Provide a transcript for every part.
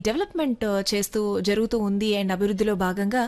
Development చేస్తూ జరుగుతూ ఉంది అండ్ అభివృద్ధిలో భాగంగా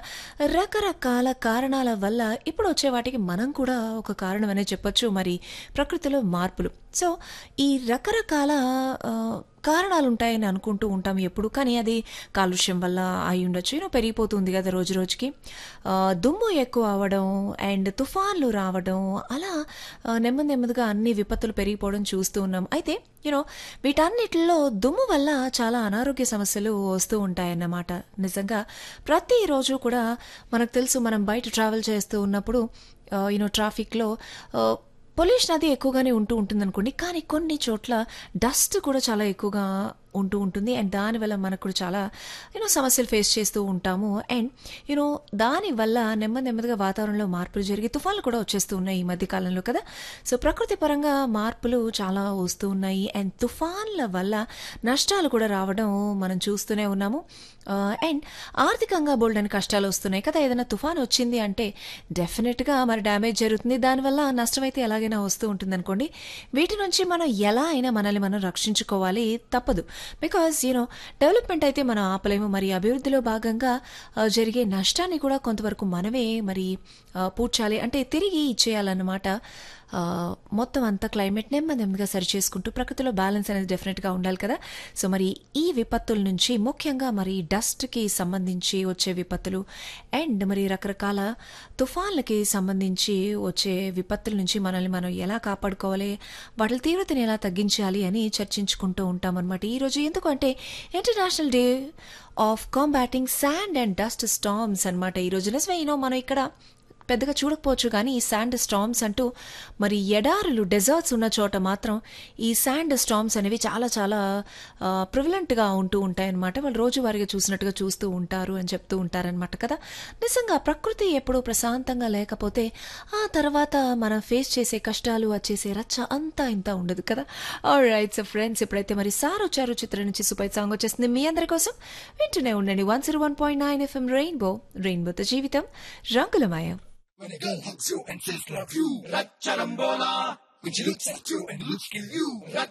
రకరకాల కారణాల వల్ల ఇప్పుడొచ్చే వాటికి మనం కూడా ఒక కారణమనే చెప్పొచ్చు. మరి ప్రకృతిలో మార్పులు. సో, ఈ రకరకాల ఆహ్, కారణాలుంటాయని అనుకుంటూ ఉంటాం ఎప్పుడు. కానీ అది కాలుష్యం వల్ల అయ్యుండొచ్చు. యూనో పెరిగిపోతుంది గదా రోజు రోజుకి. ఆహ్, దుమ్ము ఎక్కువ అవ్వడం అండ్ తుఫాన్లు రావడం అలా ఆహ్, నెమ్మది నెమ్మదిగా అన్ని విపత్తులు పెరిగిపోవడం చూస్తూ ఉన్నాం. అయితే యూనో వీటన్నిటిలో దుమ్ము వల్ల చాలా అనారోగ్య సమస్యలు వస్తూ ఉంటాయన్నమాట. నిజంగా ప్రతిరోజు కూడా మనకు తెలుసు మనం బయట ట్రావెల్ చేస్తూ ఉన్నప్పుడు ఆహ్, యూనో ట్రాఫిక్‌లో ఆహ్, పొల్యూషన్ అది ఎక్కువగానే ఉంటూ ఉంటుందనుకోండి. కానీ కొన్ని చోట్ల డస్ట్ కూడా చాలా ఎక్కువగా ఉంటూ ఉంటుంది. అండ్ దానివల్ల మనకు కూడా చాలా యూనో సమస్యలు ఫేస్ చేస్తూ ఉంటాము. అండ్ యూనో దానివల్ల నెమ్మది నెమ్మదిగా వాతావరణంలో మార్పులు జరిగి తుఫాన్లు కూడా వచ్చేస్తూ ఉన్నాయి ఈ మధ్య కాలంలో కదా! సో, ప్రకృతి పరంగా మార్పులు చాలా వస్తూ ఉన్నాయి. అండ్ తుఫాన్ల వల్ల నష్టాలు కూడా రావడం మనం చూస్తూనే ఉన్నాము. ఆహ్, అండ్ ఆర్థికంగా బోలెడన్ని కష్టాలు వస్తున్నాయి కదా! ఏదైనా తుఫాన్ వచ్చింది అంటే డెఫినిట్‌గా మరి డ్యామేజ్ జరుగుతుంది. దానివల్ల నష్టమైతే ఎలాగైనా వస్తూ ఉంటుందనుకోండి. వీటి నుంచి మనం ఎలా అయినా మనల్ని మనం రక్షించుకోవాలి తప్పదు. బికాజ్ యూనో డెవలప్‌మెంట్ అయితే మనం ఆపలేము. మరి అభివృద్ధిలో భాగంగా ఆహ్, జరిగే నష్టాన్ని కూడా కొంతవరకు మనమే మరి ఆహ్, పూడ్చాలి. అంటే తిరిగి ఇచ్చేయాలన్నమాట. ఆహ్, మొత్తం అంతా క్లైమేట్ నెమ్మది నెమ్మదిగా సరిచేసుకుంటూ ప్రకృతిలో బ్యాలెన్స్ అనేది డెఫినిట్‌గా ఉండాలి కదా! సో, మరి ఈ విపత్తుల నుంచి ముఖ్యంగా మరి డస్ట్‌కి సంబంధించి వచ్చే విపత్తులు అండ్ మరి రకరకాల తుఫాన్లకి సంబంధించి వచ్చే విపత్తుల నుంచి మనల్ని మనం ఎలా కాపాడుకోవాలి, వాటి తీవ్రతను ఎలా తగ్గించాలి అని చర్చించుకుంటూ ఉంటామన్నమాట. ఈరోజు ఎందుకంటే international day of combating sand and dust storms అన్నమాట. ఈరోజు నిజమే యూనో మనం ఇక్కడ పెద్దగా చూడకపోవచ్చు కానీ ఈ శాండ్ స్టార్మ్స్ అంటూ మరి ఎడారులు డెజర్ట్స్ ఉన్న చోట మాత్రం ఈ శాండ్ స్టార్మ్స్ అనేవి చాలా చాలా ఆహ్, ప్రివలెంట్‌గా ఉంటూ ఉంటాయన్నమాట. వాళ్ళు రోజువారీగా చూసినట్టుగా చూస్తూ ఉంటారు అని చెప్తూ ఉంటారనమాట కదా! నిజంగా ప్రకృతి ఎప్పుడూ ప్రశాంతంగా లేకపోతే ఆ తర్వాత మనం ఫేస్ చేసే కష్టాలు, వచ్చేసే రచ్చ అంతా ఇంత ఉండదు కదా! ఆల్రైట్. సో, ఫ్రెండ్స్ ఇప్పుడైతే మరి 'సార్ వచ్చారు' చిత్రం నుంచి సూపర్ సాంగ్ వచ్చేస్తుంది మీ అందరి కోసం. వింటూనే ఉండండి 101.9 ఎఫ్ఎం రెయిన్బో. రెయిన్బోతో జీవితం రంగులమయం. When a girl hugs you and says love you, Ratcharambola. When she looks at you and looks at you,